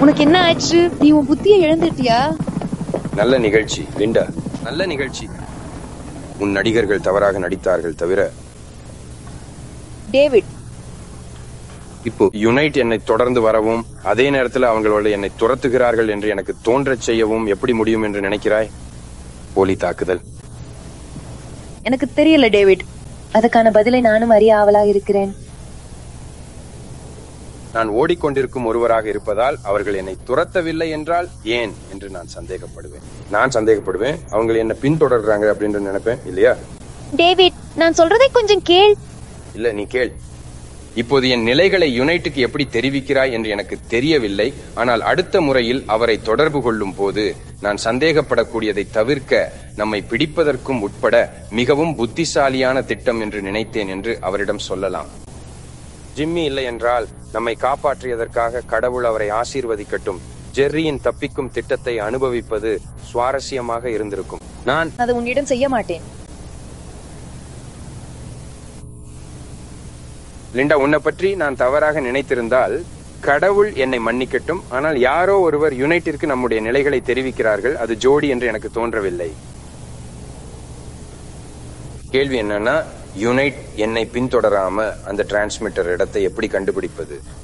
உனக்கு என்ன ஆச்சு நீ உன் புத்தியை இழந்துட்டியா நல்ல நிகழ்ச்சி லிண்டா நல்ல நிகழ்ச்சி உன் நடிகர்கள் தவறாக நடித்தார்கள் தவிர டேவிட் இப்போ யுனைட் என்னை தொடர்ந்து வரவும் அதே நேரத்தில் அவங்களோட என்னை துரத்துகிறார்கள் என்று எனக்கு தோன்றச் செய்யவும் எப்படி முடியும் என்று நினைக்கிறாய் போலி தாக்குதல் எனக்கு தெரியல டேவிட் அதுக்கான பதிலை நானும் அறிய ஆவலாக இருக்கிறேன் நான் ஓடிக்கொண்டிருக்கும் ஒருவராக இருப்பதால் அவர்கள் என்னை துரத்தவில்லை என்றால் ஏன் என்று நான் சந்தேகப்படுவேன் நான் சந்தேகப்படுவேன் அவங்க என்ன பின்தொடர்றாங்க அப்படின்னு நினைப்பேன் இல்லையா டேவிட் நான் சொல்றதை கொஞ்சம் கேள் இல்ல நீ கேள் இப்போது என் நிலைகளை யுனைட்டுக்கு எப்படி தெரிவிக்கிறாய் என்று எனக்கு தெரியவில்லை ஆனால் அடுத்த முறையில் அவரை தொடர்பு கொள்ளும் போது நான் சந்தேகப்படக்கூடியதை தவிர்க்க நம்மை பிடிப்பதற்கும் உட்பட மிகவும் புத்திசாலியான திட்டம் என்று நினைத்தேன் என்று அவரிடம் சொல்லலாம் ஜிம்மி இல்லை என்றால் நம்மை காப்பாற்றியதற்காக கடவுள் அவரை ஆசீர்வதிக்கட்டும் ஜெர்ரியின் தப்பிக்கும் திட்டத்தை அனுபவிப்பது சுவாரஸ்யமாக இருந்திருக்கும் நான் அதை உன்னிடம் செய்ய மாட்டேன் லிண்டா உன்னை பற்றி நான் தவறாக நினைத்திருந்தால் கடவுள் என்னை மன்னிக்கட்டும் ஆனால் யாரோ ஒருவர் யுனைட்டிற்கு நம்முடைய நிலைகளை தெரிவிக்கிறார்கள் அது ஜோடி என்று எனக்கு தோன்றவில்லை கேள்வி என்னன்னா யுனைட் என்னை பின்தொடராம அந்த டிரான்ஸ்மிட்டர் இடத்தை எப்படி கண்டுபிடிப்பது